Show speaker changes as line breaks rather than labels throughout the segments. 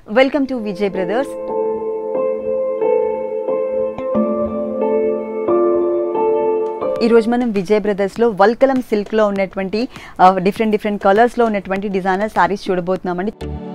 welcome to Vijay brothers ఈరోజు మనం విజయ్ బ్రదర్స్లో వల్కలం సిల్క్లో ఉన్నటువంటి డిఫరెంట్ డిఫరెంట్ కలర్స్లో ఉన్నటువంటి డిజైనర్ శారీస్ చూడబోతున్నామండి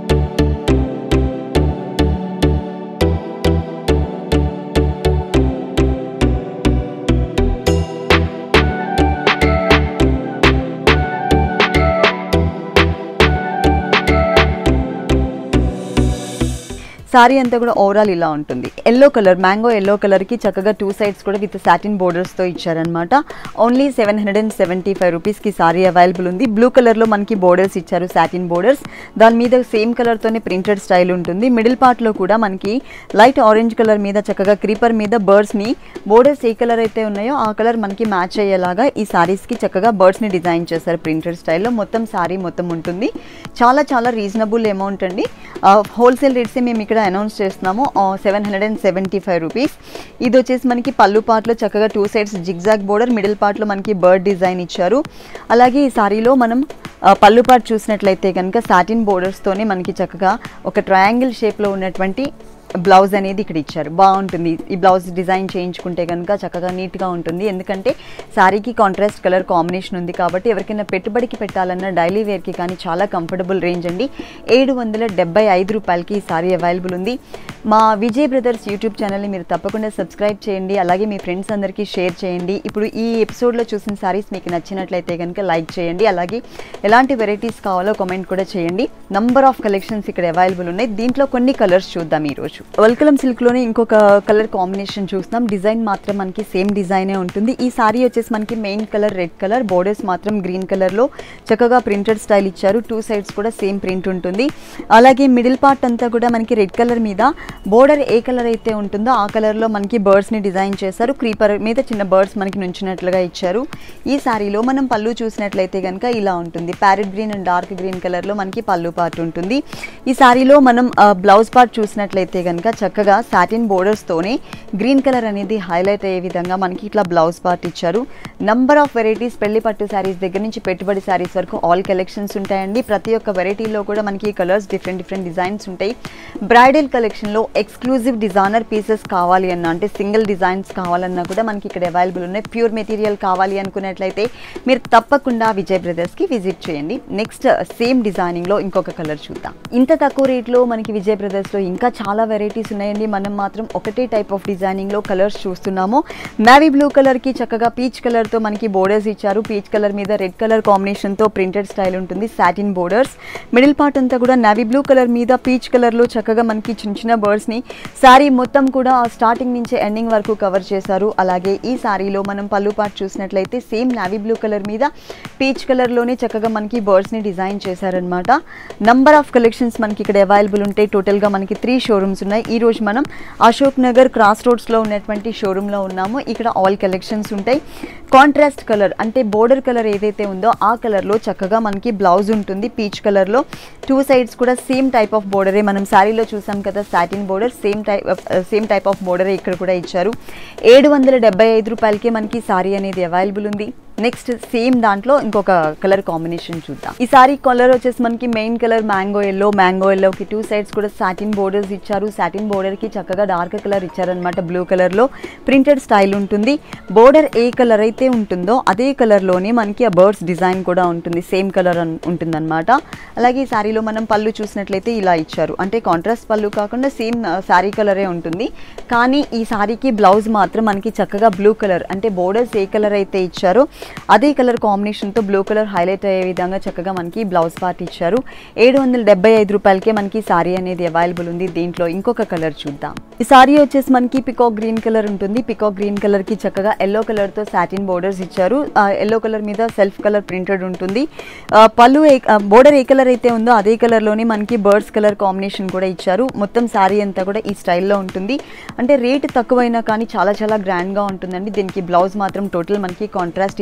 సారీ అంతా కూడా ఓవరాల్ ఇలా ఉంటుంది ఎల్లో కలర్ మ్యాంగో ఎల్లో కలర్కి చక్కగా టూ సైడ్స్ కూడా విత్ సాటిన్ బోర్డర్స్తో ఇచ్చారనమాట only seven hundred and seventy five రూపీస్కి సారీ అవైలబుల్ ఉంది బ్లూ కలర్లో మనకి బోర్డర్స్ ఇచ్చారు సాటిన్ బోర్డర్స్ దాని మీద సేమ్ కలర్తోనే ప్రింటెడ్ స్టైల్ ఉంటుంది మిడిల్ పార్ట్లో కూడా మనకి లైట్ ఆరెంజ్ కలర్ మీద చక్కగా క్రీపర్ మీద బర్డ్స్ని బోర్డర్స్ ఏ కలర్ అయితే ఉన్నాయో ఆ కలర్ మనకి మ్యాచ్ అయ్యేలాగా ఈ సారీస్కి చక్కగా బర్డ్స్ని డిజైన్ చేశారు ప్రింటెడ్ స్టైల్లో మొత్తం సారీ మొత్తం ఉంటుంది చాలా చాలా రీజనబుల్ అమౌంట్ అండి హోల్సేల్ రేట్సే మేము ఇక్కడ అనౌన్స్ చేస్తున్నాము seven hundred and seventy five rupees ఇది వచ్చేసి మనకి పళ్ళు పార్ట్లో చక్కగా two sides zigzag border middle పార్ట్లో మనకి బర్డ్ డిజైన్ ఇచ్చారు అలాగే ఈ సారీలో మనం ఆ, పళ్ళు పార్ట్ చూసినట్లయితే కనుక సాటిన్ బోర్డర్స్తోనే మనకి చక్కగా ఒక ట్రయాంగిల్ షేప్లో ఉన్నటువంటి బ్లౌజ్ అనేది ఇక్కడ ఇచ్చారు బాగుంటుంది ఈ బ్లౌజ్ డిజైన్ చేయించుకుంటే కనుక చక్కగా నీట్గా ఉంటుంది ఎందుకంటే శారీకి కాంట్రాస్ట్ కలర్ కాంబినేషన్ ఉంది కాబట్టి ఎవరికైనా పెట్టుబడికి పెట్టాలన్నా డైలీ వేర్కి కానీ చాలా కంఫర్టబుల్ రేంజ్ అండి ఏడు వందల డెబ్బై ఐదు రూపాయలకి ఈ సారీ అవైలబుల్ ఉంది మా విజయ్ బ్రదర్స్ యూట్యూబ్ ఛానల్ని మీరు తప్పకుండా సబ్స్క్రైబ్ చేయండి అలాగే మీ ఫ్రెండ్స్ అందరికీ షేర్ చేయండి ఇప్పుడు ఈ ఎపిసోడ్లో చూసిన సారీస్ మీకు నచ్చినట్లయితే కనుక లైక్ చేయండి అలాగే ఎలాంటి వెరైటీస్ కావాలో కామెంట్ కూడా చేయండి నంబర్ ఆఫ్ కలెక్షన్స్ ఇక్కడ అవైలబుల్ ఉన్నాయి దీంట్లో కొన్ని కలర్స్ చూద్దాం ఈరోజు వల్కలం సిల్క్లోనే ఇంకొక కలర్ కాంబినేషన్ చూస్తున్నాం డిజైన్ మాత్రం మనకి సేమ్ డిజైనే ఉంటుంది ఈ సారీ వచ్చేసి మనకి main colour red colour borders మాత్రం గ్రీన్ కలర్లో చక్కగా ప్రింటెడ్ స్టైల్ ఇచ్చారు టూ సైడ్స్ కూడా సేమ్ ప్రింట్ ఉంటుంది అలాగే మిడిల్ పార్ట్ అంతా కూడా మనకి రెడ్ కలర్ మీద బోర్డర్ ఏ కలర్ అయితే ఉంటుందో ఆ కలర్లో మనకి బర్డ్స్ని డిజైన్ చేశారు క్రీపర్ మీద చిన్న బర్డ్స్ మనకి నుంచినట్లుగా ఇచ్చారు ఈ సారీలో మనం పళ్ళు చూసినట్లయితే కనుక ఇలా ఉంటుంది parrot green and dark green కలర్లో మనకి పళ్ళు పార్ట్ ఉంటుంది ఈ సారీలో మనం బ్లౌజ్ పార్ట్ చూసినట్లయితే కనుక చక్కగా సాటిన్ బోర్డర్స్తోనే గ్రీన్ కలర్ అనేది హైలైట్ అయ్యే విధంగా మనకి ఇట్లా బ్లౌజ్ పార్ట్ ఇచ్చారు నంబర్ ఆఫ్ వెరైటీస్ పెళ్లి పట్టు శారీస్ దగ్గర నుంచి పెట్టుబడి శారీస్ వరకు ఆల్ కలెక్షన్స్ ఉంటాయండి ప్రతి ఒక్క వెరైటీలో కూడా మనకి కలర్స్ డిఫరెంట్ డిఫరెంట్ డిజైన్స్ ఉంటాయి బ్రైడల్ కలెక్షన్లో ఎక్స్క్లూజివ్ డిజైనర్ పీసెస్ కావాలి అన్న అంటే సింగిల్ డిజైన్స్ కావాలన్నా కూడా మనకి ఇక్కడ అవైలబుల్ ఉన్నాయి ప్యూర్ మెటీరియల్ కావాలి అనుకున్నట్లయితే మీరు తప్పకుండా విజయ్ బ్రదర్స్కి విజిట్ చేయండి నెక్స్ట్ సేమ్ డిజైనింగ్లో ఇంకొక కలర్ చూద్దాం ఇంత తక్కువ రేట్లో మనకి విజయ్ బ్రదర్స్లో ఇంకా చాలా వెరైటీస్ ఉన్నాయండి మనం మాత్రం ఒకటే టైప్ ఆఫ్ డిజైనింగ్లో కలర్స్ చూస్తున్నాము నావీ బ్లూ కలర్కి చక్కగా పీచ్ కలర్తో మనకి బోర్డర్స్ ఇచ్చారు పీచ్ కలర్ మీద రెడ్ కలర్ కాంబినేషన్తో ప్రింటెడ్ స్టైల్ ఉంటుంది సాటిన్ బోర్డర్స్ మిడిల్ పార్ట్ అంతా కూడా నావీ బ్లూ కలర్ మీద పీచ్ కలర్లో చక్కగా మనకి చిన్న చిన్న బర్డ్స్ని శారీ మొత్తం కూడా స్టార్టింగ్ నుంచి ఎండింగ్ వరకు కవర్ చేశారు అలాగే ఈ శారీలో మనం పళ్ళు పార్ట్ చూసినట్లయితే సేమ్ నావీ బ్లూ కలర్ మీద పీచ్ కలర్లోనే చక్కగా మనకి బర్డ్స్ని డిజైన్ చేశారనమాట నంబర్ ఆఫ్ కలెక్షన్స్ మనకి ఇక్కడ అవైలబుల్ ఉంటాయి టోటల్గా మనకి త్రీ షోరూమ్స్ ఉన్నాయి ఈ రోజు మనం అశోక్ నగర్ క్రాస్ రోడ్స్లో ఉన్నటువంటి షోరూంలో ఉన్నాము ఇక్కడ ఆల్ కలెక్షన్స్ ఉంటాయి కాంట్రాస్ట్ కలర్ అంటే బోర్డర్ కలర్ ఏదైతే ఉందో ఆ కలర్లో చక్కగా మనకి బ్లౌజ్ ఉంటుంది పీచ్ కలర్లో టూ సైడ్స్ కూడా సేమ్ టైప్ ఆఫ్ బోర్డరే మనం శారీలో చూసాం కదా satin border same type same type of బోర్డరే ఇక్కడ కూడా ఇచ్చారు ఏడు వందల డెబ్బై ఐదు రూపాయలకి మనకి సారీ అనేది అవైలబుల్ ఉంది నెక్స్ట్ సేమ్ దాంట్లో ఇంకొక కలర్ కాంబినేషన్ చూద్దాం ఈ సారీ కలర్ వచ్చేసి మనకి main colour mango yellow mango ఎల్లోకి టూ సైడ్స్ కూడా సాటిన్ బోర్డర్స్ ఇచ్చారు సాటిన్ బోర్డర్కి చక్కగా డార్క్ కలర్ ఇచ్చారనమాట బ్లూ కలర్లో ప్రింటెడ్ స్టైల్ ఉంటుంది బోర్డర్ ఏ కలర్ అయితే ఉంటుందో అదే కలర్లోనే మనకి ఆ బర్డ్స్ డిజైన్ కూడా ఉంటుంది సేమ్ కలర్ ఉంటుందన్నమాట అలాగే ఈ శారీలో మనం పళ్ళు చూసినట్లయితే ఇలా ఇచ్చారు అంటే కాంట్రాస్ట్ పళ్ళు కాకుండా సేమ్ శారీ కలరే ఉంటుంది కానీ ఈ శారీకి బ్లౌజ్ మాత్రం మనకి చక్కగా బ్లూ కలర్ అంటే బోర్డర్స్ ఏ కలర్ అయితే ఇచ్చారో అదే కలర్ కాంబినేషన్తో బ్లూ కలర్ హైలైట్ అయ్యే విధంగా చక్కగా మనకి బ్లౌజ్ పార్ట్ ఇచ్చారు ఏడు వందల డెబ్బై ఐదు రూపాయలకే మనకి సారీ అనేది అవైలబుల్ ఉంది దీంట్లో ఇంకొక కలర్ చూద్దాం ఈ సారీ వచ్చేసి మనకి పికాక్ గ్రీన్ కలర్ ఉంటుంది పికాక్ గ్రీన్ కలర్ కి చక్కగా ఎల్లో కలర్ తో సాటిన్ బోర్డర్స్ ఇచ్చారు ఎల్లో కలర్ మీద సెల్ఫ్ కలర్ ప్రింటెడ్ ఉంటుంది ఆ, పళ్ళు బోర్డర్ ఏ కలర్ అయితే ఉందో అదే కలర్ లోనే మనకి బర్డ్స్ కలర్ కాంబినేషన్ కూడా ఇచ్చారు మొత్తం సారీ అంతా కూడా ఈ స్టైల్లో ఉంటుంది అంటే రేట్ తక్కువైనా కానీ చాలా చాలా గ్రాండ్ గా ఉంటుందండి దీనికి బ్లౌజ్ మాత్రం టోటల్ మనకి కాంట్రాస్ట్ ఇచ్చారు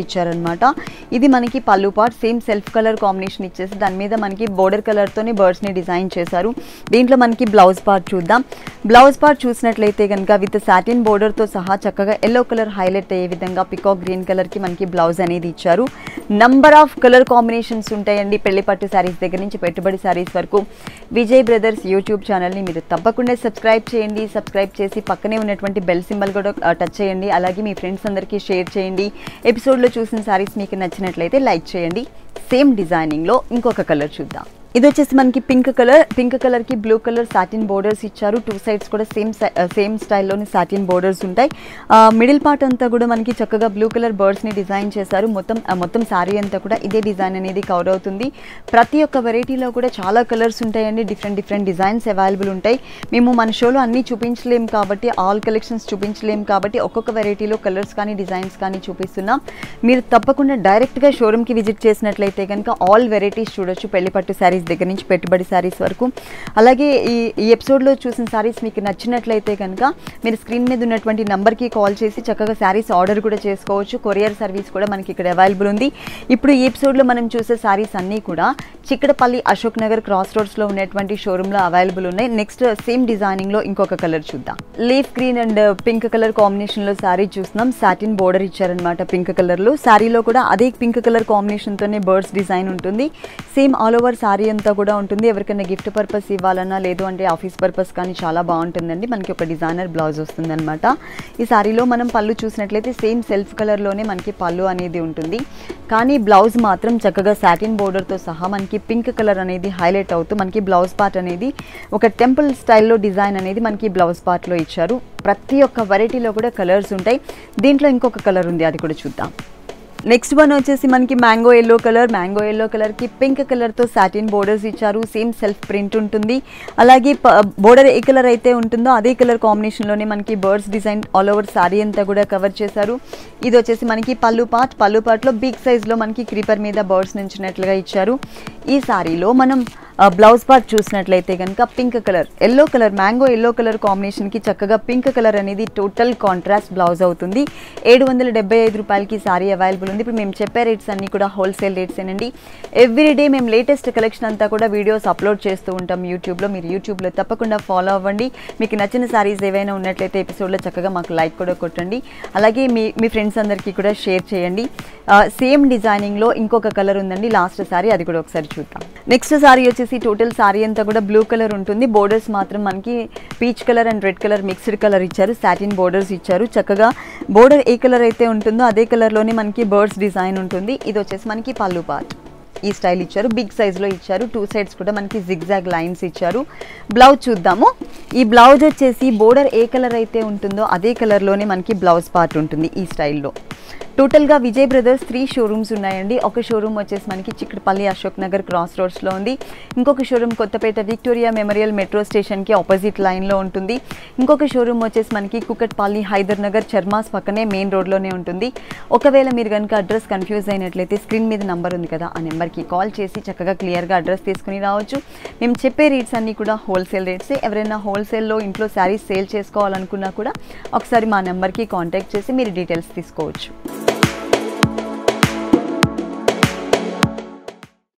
ఇచ్చారనమాట ఇది మనకి పళ్ళు part same self colour combination ఇచ్చేసి దాని మీద మనకి బోర్డర్ కలర్తోనే బర్డ్స్ని డిజైన్ చేశారు దీంట్లో మనకి బ్లౌజ్ పార్ట్ చూద్దాం బ్లౌజ్ పార్ట్ చూసినట్లయితే కనుక విత్ సాటిన్ బోర్డర్తో సహా చక్కగా ఎల్లో కలర్ హైలైట్ అయ్యే విధంగా పికాక్ గ్రీన్ కలర్కి మనకి బ్లౌజ్ అనేది ఇచ్చారు నంబర్ ఆఫ్ కలర్ కాంబినేషన్స్ ఉంటాయండి పెళ్లి పట్టు శారీస్ దగ్గర నుంచి పెట్టుబడి శారీస్ వరకు విజయ్ బ్రదర్స్ యూట్యూబ్ ఛానల్ని మీరు తప్పకుండా సబ్స్క్రైబ్ చేయండి సబ్స్క్రైబ్ చేసి పక్కనే ఉన్నటువంటి బెల్ సింబల్ కూడా ఆ, టచ్ చేయండి అలాగే మీ ఫ్రెండ్స్ అందరికీ షేర్ చేయండి ఎపిసోడ్లో చూసిన శారీస్ మీకు నచ్చినట్లయితే లైక్ చేయండి సేమ్ డిజైనింగ్లో ఇంకొక కలర్ చూద్దాం ఇది వచ్చేసి మనకి పింక్ కలర్ పింక్ కలర్ కి బ్లూ కలర్ సాటిన్ బోర్డర్స్ ఇచ్చారు టూ సైడ్స్ కూడా సేమ్ సేమ్ స్టైల్లోని సాటిన్ బోర్డర్స్ ఉంటాయి మిడిల్ పార్ట్ అంతా కూడా మనకి చక్కగా బ్లూ కలర్ బర్డ్స్ ని డిజైన్ చేశారు మొత్తం ఆ, మొత్తం శారీ అంతా కూడా ఇదే డిజైన్ అనేది కవర్ అవుతుంది ప్రతి ఒక్క వెరైటీలో కూడా చాలా కలర్స్ ఉంటాయండి డిఫరెంట్ డిఫరెంట్ డిజైన్స్ అవైలబుల్ ఉంటాయి మేము మన షోలో అన్నీ చూపించలేం కాబట్టి ఆల్ కలెక్షన్స్ చూపించలేం కాబట్టి ఒక్కొక్క వెరైటీలో కలర్స్ కానీ డిజైన్స్ కానీ చూపిస్తున్నాం మీరు తప్పకుండా డైరెక్ట్గా షోరూమ్కి విజిట్ చేసినట్లయితే కనుక ఆల్ వెరైటీస్ చూడొచ్చు పెళ్లి పట్టు శారీస్ దగ్గర నుంచి పెట్టుబడి శారీస్ వరకు అలాగే ఈ ఈ ఎపిసోడ్లో చూసిన శారీస్ మీకు నచ్చినట్లయితే కనుక మీరు స్క్రీన్ మీద ఉన్నటువంటి నెంబర్కి కాల్ చేసి చక్కగా శారీస్ ఆర్డర్ కూడా చేసుకోవచ్చు కొరియర్ సర్వీస్ కూడా మనకి ఇక్కడ అవైలబుల్ ఉంది ఇప్పుడు ఈ ఎపిసోడ్లో మనం చూసే శారీస్ అన్నీ కూడా చిక్కడపల్లి అశోక్ నగర్ క్రాస్ రోడ్స్లో ఉన్నటువంటి షోరూంలో అవైలబుల్ ఉన్నాయి నెక్స్ట్ సేమ్ డిజైనింగ్లో ఇంకొక కలర్ చూద్దాం leaf green and pink colour కాంబినేషన్లో శారీ చూస్తున్నాం సాటిన్ బోర్డర్ ఇచ్చారనమాట పింక్ కలర్లో శారీలో కూడా అదే పింక్ కలర్ కాంబినేషన్తోనే బర్డ్స్ డిజైన్ ఉంటుంది సేమ్ ఆల్ ఓవర్ శారీ అంతా కూడా ఉంటుంది ఎవరికైనా గిఫ్ట్ పర్పస్ ఇవ్వాలన్నా లేదు అంటే ఆఫీస్ పర్పస్ కానీ చాలా బాగుంటుందండి మనకి ఒక డిజైనర్ బ్లౌజ్ వస్తుందన్నమాట ఈ శారీలో మనం పళ్ళు చూసినట్లయితే సేమ్ సెల్ఫ్ కలర్లోనే మనకి పళ్ళు అనేది ఉంటుంది కానీ బ్లౌజ్ మాత్రం చక్కగా సాటిన్ బోర్డర్తో సహా మనకి పింక్ కలర్ అనేది హైలైట్ అవుతూ మనకి బ్లౌజ్ పార్ట్ అనేది ఒక టెంపుల్ స్టైల్లో డిజైన్ అనేది మనకి బ్లౌజ్ పార్ట్లో ఇచ్చారు ప్రతి ఒక్క వెరైటీలో కూడా కలర్స్ ఉంటాయి దీంట్లో ఇంకొక కలర్ ఉంది అది కూడా చూద్దాం నెక్స్ట్ వన్ వచ్చేసి మనకి mango yellow colour mango yellow కలర్కి పింక్ కలర్తో సాటిన్ బోర్డర్స్ ఇచ్చారు సేమ్ సెల్ఫ్ ప్రింట్ ఉంటుంది అలాగే బోర్డర్ ఏ కలర్ అయితే ఉంటుందో అదే కలర్ కాంబినేషన్లోనే మనకి birds design all over sari అంతా కూడా కవర్ చేశారు ఇది వచ్చేసి మనకి పళ్ళు పార్ట్ పళ్ళు పార్ట్లో బిగ్ సైజ్లో మనకి క్రీపర్ మీద బర్డ్స్ నుంచినట్లుగా ఇచ్చారు ఈ శారీలో మనం బ్లౌజ్ పార్ట్ చూసినట్లయితే కనుక pink colour yellow colour mango yellow colour కాంబినేషన్కి చక్కగా పింక్ కలర్ అనేది టోటల్ కాంట్రాస్ట్ బ్లౌజ్ అవుతుంది ఏడు వందల డెబ్బై ఐదు రూపాయలకి సారీ అవైలబుల్ ఉంది ఇప్పుడు మేము చెప్పే రేట్స్ అన్నీ కూడా హోల్సేల్ రేట్స్ ఏనండి ఎవ్రీ డే మేము లేటెస్ట్ కలెక్షన్ అంతా కూడా వీడియోస్ అప్లోడ్ చేస్తూ ఉంటాం యూట్యూబ్లో మీరు యూట్యూబ్లో తప్పకుండా ఫాలో అవ్వండి మీకు నచ్చిన సారీస్ ఏవైనా ఉన్నట్లయితే ఎపిసోడ్లో చక్కగా మాకు లైక్ కూడా కొట్టండి అలాగే మీ మీ ఫ్రెండ్స్ అందరికీ కూడా షేర్ చేయండి సేమ్ డిజైనింగ్లో ఇంకొక కలర్ ఉందండి లాస్ట్ సారీ అది కూడా ఒకసారి చూద్దాం నెక్స్ట్ సారీ వచ్చేసి టోటల్ సారీ అంతా కూడా బ్లూ కలర్ ఉంటుంది బోర్డర్స్ మాత్రం మనకి peach colour and red colour mixed colour ఇచ్చారు సాటిన్ బోర్డర్స్ ఇచ్చారు చక్కగా బోర్డర్ ఏ కలర్ అయితే ఉంటుందో అదే కలర్లోనే మనకి బర్డ్స్ డిజైన్ ఉంటుంది ఇది వచ్చేసి మనకి పళ్ళు పార్ట్ ఈ స్టైల్ ఇచ్చారు బిగ్ సైజ్లో ఇచ్చారు టూ సైడ్స్ కూడా మనకి జిగ్జాగ్ లైన్స్ ఇచ్చారు బ్లౌజ్ చూద్దాము ఈ బ్లౌజ్ వచ్చేసి బోర్డర్ ఏ కలర్ అయితే ఉంటుందో అదే కలర్లోనే మనకి బ్లౌజ్ పార్ట్ ఉంటుంది ఈ స్టైల్లో టోటల్గా విజయ్ బ్రదర్స్ త్రీ షోరూమ్స్ ఉన్నాయండి ఒక షోరూమ్ వచ్చేసి మనకి చిక్కడపల్లి అశోక్ నగర్ క్రాస్ రోడ్స్లో ఉంది ఇంకొక showroom Kothapet Victoria Memorial metro స్టేషన్కి ఆపోజిట్ లైన్లో ఉంటుంది ఇంకొక షోరూమ్ వచ్చేసి మనకి కుకట్పల్లి హైదర్ నగర్ చర్మాస్ పక్కనే మెయిన్ రోడ్లోనే ఉంటుంది ఒకవేళ మీరు కనుక అడ్రస్ కన్ఫ్యూజ్ అయినట్లయితే స్క్రీన్ మీద నంబర్ ఉంది కదా ఆ నెంబర్కి కాల్ చేసి చక్కగా క్లియర్గా అడ్రస్ తీసుకుని రావచ్చు మేము చెప్పే రేట్స్ అన్నీ కూడా హోల్సేల్ రేట్సే ఎవరైనా హోల్సేల్లో ఇంట్లో శారీస్ సేల్ చేసుకోవాలనుకున్నా కూడా ఒకసారి మా నెంబర్కి కాంటాక్ట్ చేసి మీరు డీటెయిల్స్ తీసుకోవచ్చు